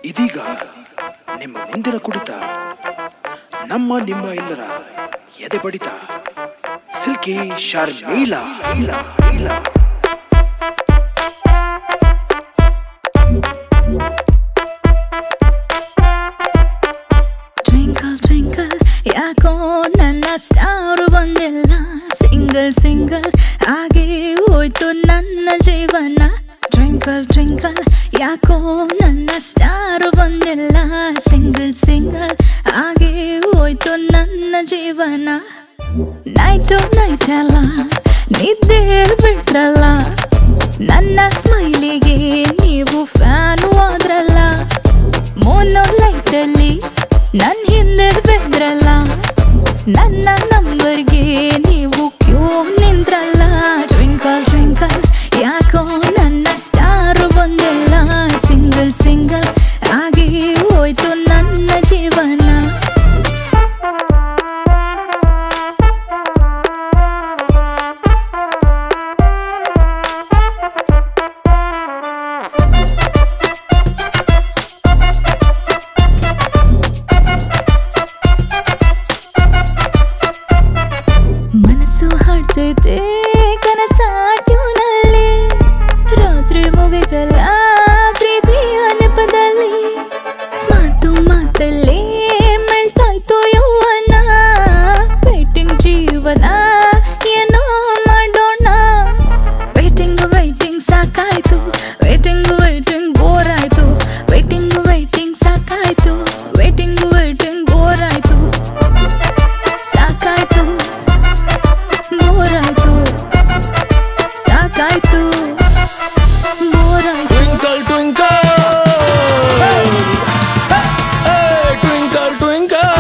ಇದೀಗ ನಿಮ್ಮ ಮುಂದಿನ ಕುಡಿತ ನಮ್ಮ ನಿಮ್ಮ ಎಲ್ಲರ ಎದೆ ಬಡಿತ ಸಿಲ್ಕಿ ಶಾರ್ಮೀಲ ಇಲ್ಲ ಇಲ್ಲ ಟ್ವಿಂಕಲ್ ಟ್ವಿಂಕಲ್ ಯಾಕೋ ನನ್ನ ಸ್ಟಾರು ಬಂದಿಲ್ಲ ಸಿಂಗಲ್ ಸಿಂಗಲ್ ಹಾಗೆ ಹೋಯ್ತು ನನ್ನ ಜೀವನ ಟ್ವಿಂಕಲ್ ಟ್ವಿಂಕಲ್ ಯಾಕೋ ನನ್ನ ಸ್ಟಾರು ಬಂದಿಲ್ಲ ಸಿಂಗಲ್ ಸಿಂಗಲ್ ಹಾಗೆ ಹೋಯ್ತು ನನ್ನ ಜೀವನ ನೈಟು ನೈಟ್ ಅಲ್ಲ ನಿದ್ದೆ ಬಿಟ್ರಲ್ಲ ನನ್ನ ಸ್ಮೈಲಿಗೆ ನೀವು ಫ್ಯಾನು ಆದ್ರಲ್ಲ ಮೋನೋ ಲೈಟಲ್ಲಿ ನನ್ ಹಿಂದೆ ಬೆದ್ರಲ್ಲ ನನ್ನ ನಂಬರ್ಗೆ ನೀವು ಕ್ಯೂ ನಿಂತ್ರಲ್ಲ ಟ್ವಿಂಕಲ್ ಟ್ವಿಂಕಲ್ ಯಾಕೋ ನನ್ನ ಸ್ಟಾರು ಬಂದಿಲ್ಲ ಸಿಂಗಲ್ ಸಿಂಗಲ್ ಹಾಗೆ ಹೋಯ್ತು ನನ್ನ ಜೀವನ ಮನಸ್ಸು ಹಾಡ್ತೈತೆ ಕನಸ ಟ್ಯೂನಲ್ಲಿ ರಾತ್ರಿ ಮುಗಿತಲ್ಲ ಪ್ರೀತಿಯ ನೆಪದಲ್ಲಿ ಮಾತು ಮಾತಲ್ಲಿ ಮೆಲ್ಟಾಯ್ತು ಯೌವನ ವೇಟಿಂಗ್ ಜೀವನ ಏನೋ ಮಾಡೋಣ ವೇಟಿಂಗ್ ವೇಟಿಂಗ್ ಸಾಕಾಯ್ತು ವೇಟಿಂಗ್ ವೇಟಿಂಗ್ ಬೋರ್ ಆಯ್ತು ವೇಟಿಂಗ್ ವೇಟಿಂಗ್ ಸಾಕಾಯ್ತು ವೇಟಿಂಗ್ ವೇಟಿಂಗ್ ಬೋರ್ ಆಯ್ತು ಸಾಕಾಯ್ತು ಬೋರ್ ಆಯ್ತು ಸಾಕಾಯ್ತು ಬೋರ್ ಆಯ್ತು Twinkle, twinkle. Hey, twinkle, twinkle.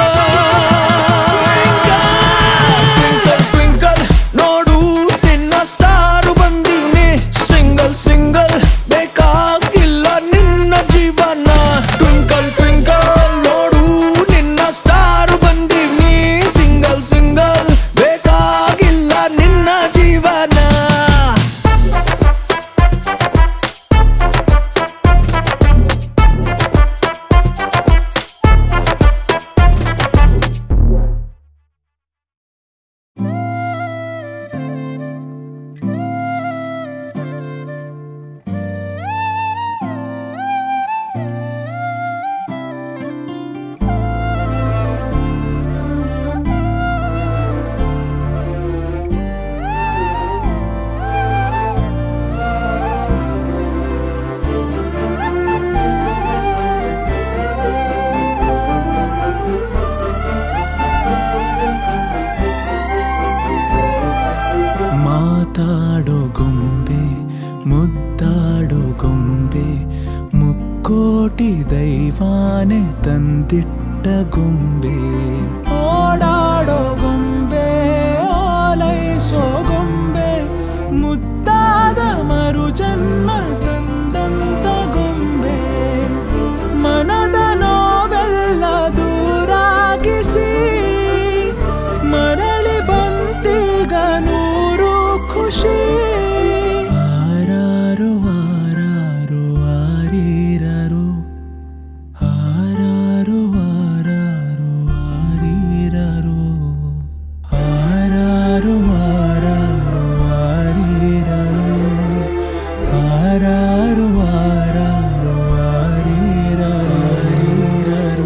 Twinkle, twinkle. ನೋಡು ನಿನ್ನ ಸ್ಟಾರು ಬಂದೀನಿ ಸಿಂಗಲ್ ಸಿಂಗಲ್ ಬೇಕಾಗಿಲ್ಲ ನಿನ್ನ ಜೀವನ ಟ್ವಿಂಕಲ್ ಟ್ವಿಂಕಲ್ ನೋಡು ನಿನ್ನ ಸ್ಟಾರು ಬಂದೀನಿ ಸಿಂಗಲ್ ಸಿಂಗಲ್ ಬೇಕಾಗಿಲ್ಲ ನಿನ್ನ ಜೀವನ ಮಾತಾಡೋ ಗೊಂಬೆ ಮುದ್ದಾಡೋ ಗೊಂಬೆ ಮುಕ್ಕೋಟಿ ದೈವಾನೆ ತಂದಿಟ್ಟ ಗೊಂಬೆ ಓಡಾಡೋ ಗೊಂಬೆ ಆಲೈಸೋ ಗೊಂಬೆ ಮುದ್ದಾದ ಮರು ಜನ್ಮ ತಂದಂತ ಗೊಂಬೆ ಮನದ ನೋವೆಲ್ಲ ದೂರಾಗಿಸಿ ಮರಳಿ ಬಂತೀಗ ನೂರು ಖುಷಿ ಆರಾರು ಆರಾರು ಆರೀರರು ಆರಾರು ಆರಾರು ಆರೀರರು ಆರಾರು ಆರಾರು ಆರೀರರು ಆರಾರು ಆರಾರು ಆರೀರರು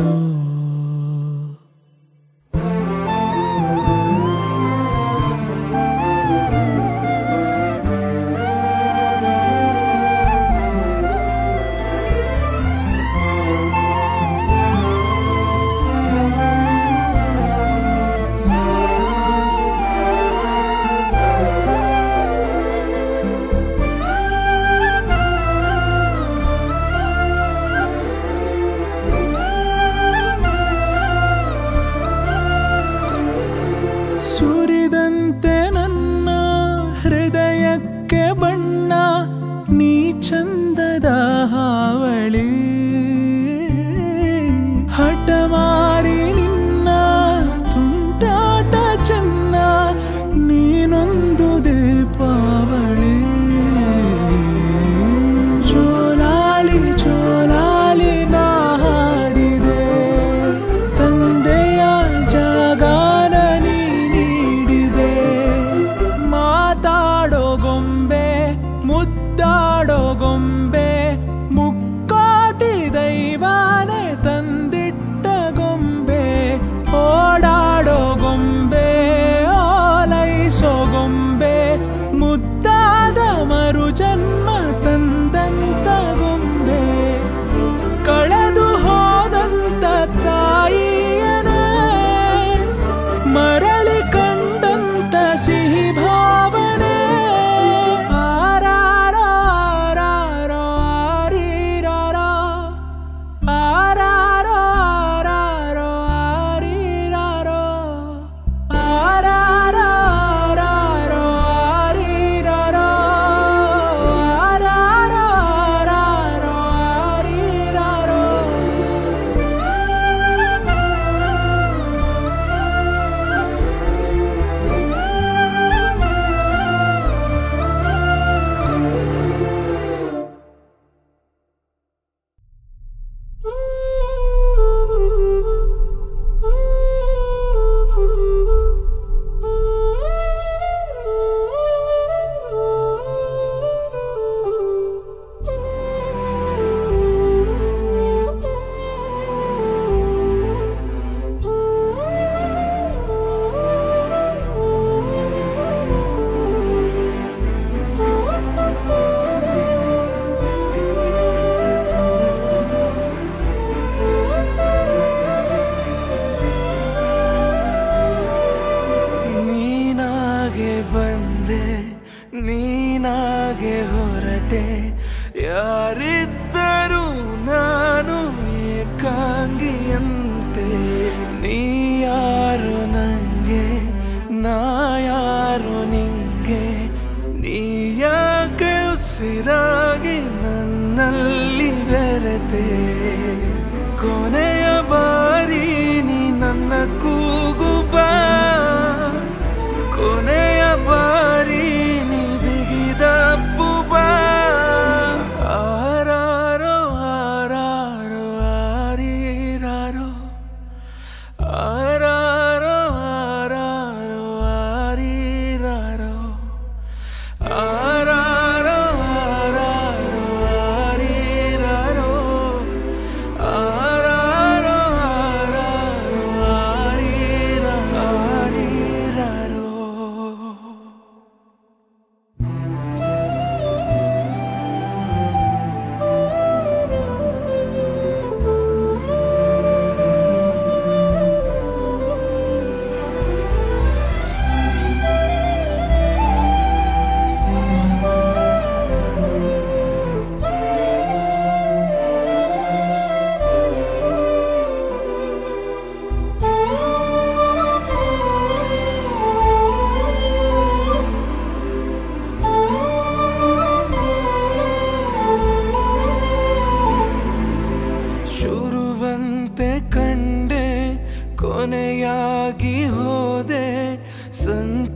ಸುರಿದಂತೆ ನನ್ನ ಹೃದಯಕ್ಕೆ ಬಣ್ಣ ನೀ ಚಂದದ ಹಾವಳಿ ಹಠಮಾರಿ ನಿನ್ನ ತುಂಟಾಟ ಚೆನ್ನ ನೀನೊಂದು ದೀಪಾವಳಿ ಜೋಲಾಲಿ ಜೋಲಾಲಿ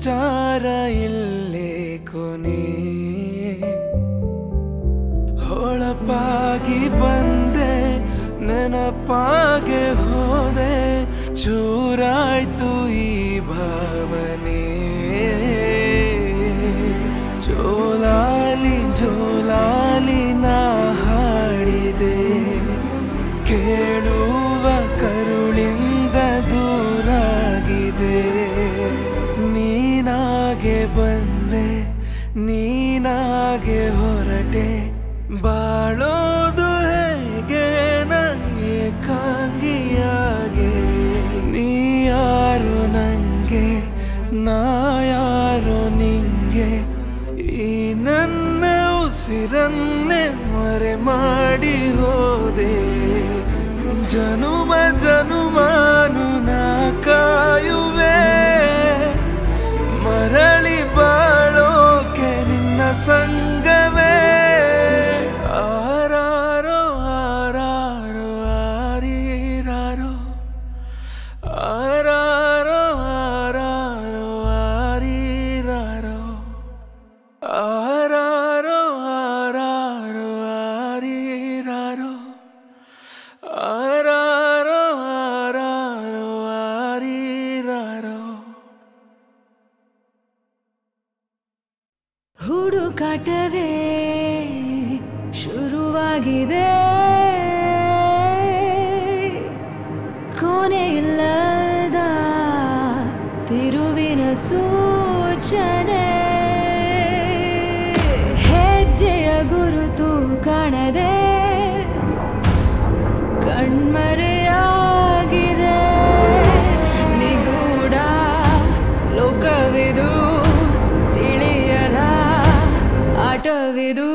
ವಿಚಾರ ಇಲ್ಲೇ ಕೊನೆ ಹೊಳಪಾಗಿ ಬಂದೆ ನೆನಪಾಗೆ ಹೋದೆ ಚೂರಾಯ್ತು ಈ ಭಾವನೆ ಜೋಲಾಲಿ ಜೋಲಾಲಿ ನಾ ಹಾಡಿದೆ ಕೇಳುವ ಕರುಳಿಂದ ದೂರಾಗಿದೆ ನೀನಾಗೆ ಬಂದೆ ನೀನಾಗೆ ಹೊರಟೆ ಬಾಳೋದು ಹೇಗೆ ನಾ ಏಕಾಂಗಿಯಾಗೆ ನೀ ಯಾರು ನಂಗೆ ನಾ ಯಾರು ನಿಂಗೆ ಈ ನನ್ನ ಉಸಿರನ್ನೇ ಮರೆ ಮಾಡಿ ಹೋದೆ ಜನುಮ ಜನುಮಾನು ನಾ ಕಾಯುವೆ ಮರಳಿ ಬಾಳೋಕೆ ನಿನ್ನ ಸಂಗವೇ ಆರಾರೋ ಆರಾರೋ ಆರೀರಾರೋ ಆರಾರೋ ಆರಾರೋ ಆರೀರಾರೋ ಆರಾರೋ ಆರಾರೋ ಆರೀರಾರೋ ಆರಾರೋ ಆರಾರೋ ಆರೀರಾರೋ ಹುಡುಕಾಟವೇ ಶುರುವಾಗಿದೆ ಕೊನೆ ಇಲ್ಲದ ತಿರುವಿನ ಸೂಚನೆ ಹೆಜ್ಜೆಯ ಗುರುತು ಕಾಣದೆ ಕಣ್ಮರೆಯಾಗಿದೆ ನಿಗೂಢ ಲೋಕವಿದು ತಿಳಿಯದ ಆಟವಿದು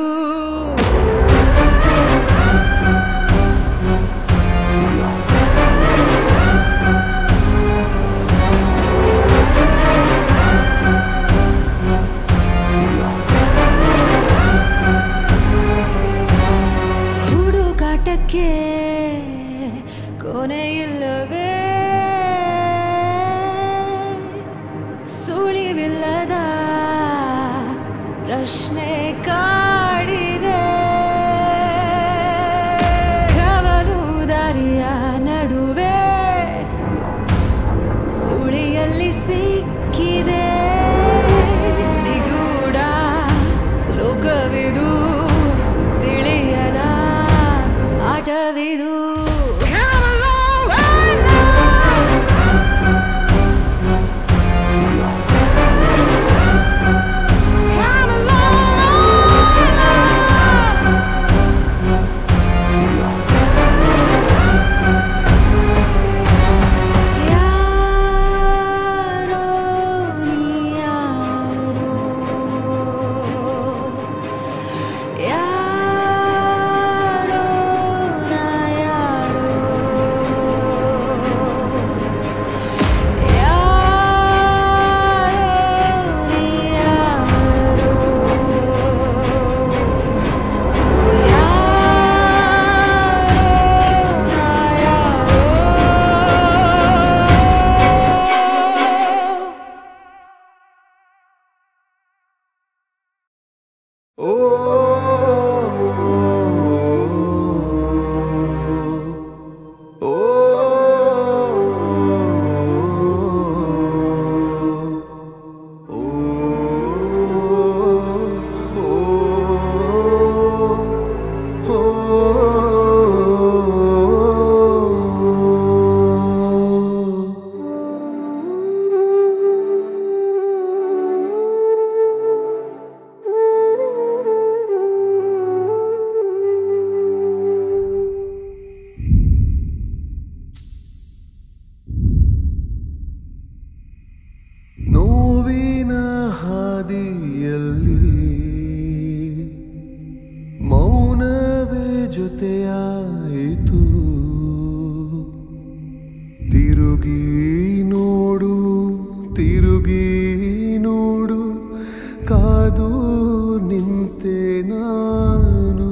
ಹುಡುಕಾಟಕ್ಕೆ ಕೊನೆಯಿಲ್ಲವೇ ಸುಳಿವಿಲ್ಲದ ಪ್ರಶ್ನೆ ಕಾಡಿದೆ ಕವಲು ದಾರಿಯ ನಡುವೆ ಸುಳಿಯಲ್ಲಿ ಸಿಕ್ಕಿದೆ ನಿಗೂಢ ಲೋಕವಿದು ತಿಳಿಯದ ಆಟವಿದು ಯಾರೋ ನೀ ಯಾರೋ ಯಾರೋ ನಾ ಯಾರೋ ಯಾರೋ ನೀ ಯಾರೋ ಯಾರೋ ನಾ ಯಾರೋ ನೋವಿನ ಹಾದಿಯಲ್ಲಿ ಮೌನವೇ ಜೊತೆಯಾಯಿತು ತಿರುಗಿ ನೋಡು ತಿರುಗಿ ನೋಡು ಕಾದು ನಿಂತೆ ನಾನು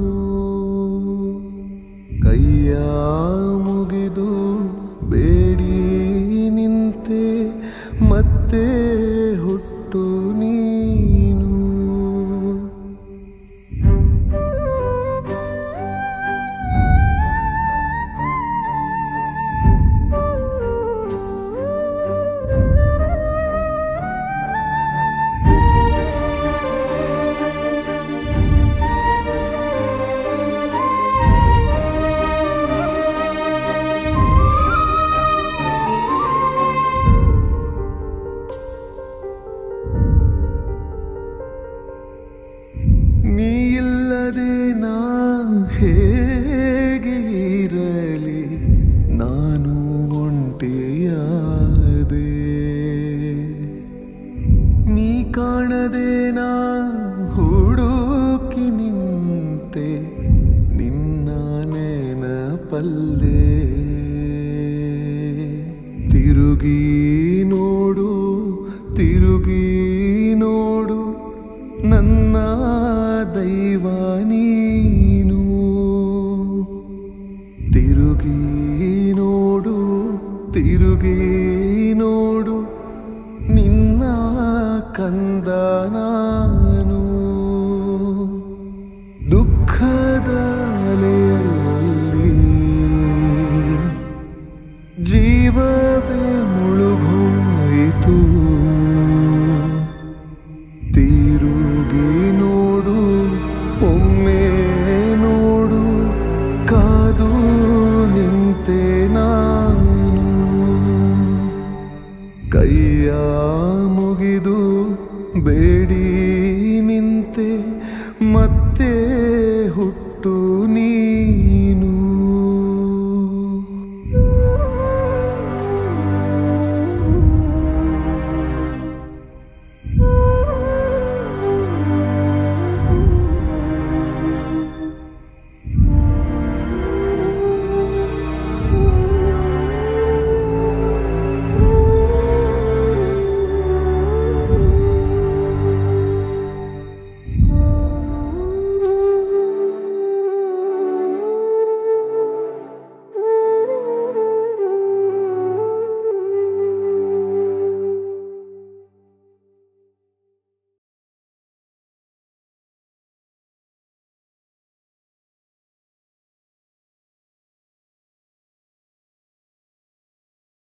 ಕೈಯ ಮುಗಿದು ಬೇಡಿ ನಿಂತೆ ಮತ್ತೆ ಹುಟ್ಟುವಂತೆ ಹೇಗೆ ಇರಲಿ ನಾನು ಒಂಟಿಯಾದೆ ನೀ ಕಾಣದೆ ನಾ ಹುಡುಕಿ ನಿಂತೆ ನಿನ್ನ ನೆನಪಲ್ಲೇ ತಿರುಗಿ ನೋಡು ತಿರುಗಿ ನೋಡು ನನ್ನ ದೈವ ನೀನು ತಿರುಗಿ ನೋಡು ತಿರುಗಿ ನೋಡು ನಿನ್ನ ಕಂದ ನಾನು ದುಃಖದ ಅಲೆಯಲ್ಲಿ ಜೀವವೇ ಮುಳುಗೋಯಿತು ತಿರುಗಿ ನೋಡು ಒಮ್ಮೆ ನೋಡು ಕಾದು ನಿಂತೆ ನಾನು ಕೈಯ ಮುಗಿದು ಬೇಡಿ ನಿಂತೆ ಮತ್ತೆ ಹುಟ್ಟು ನೀನು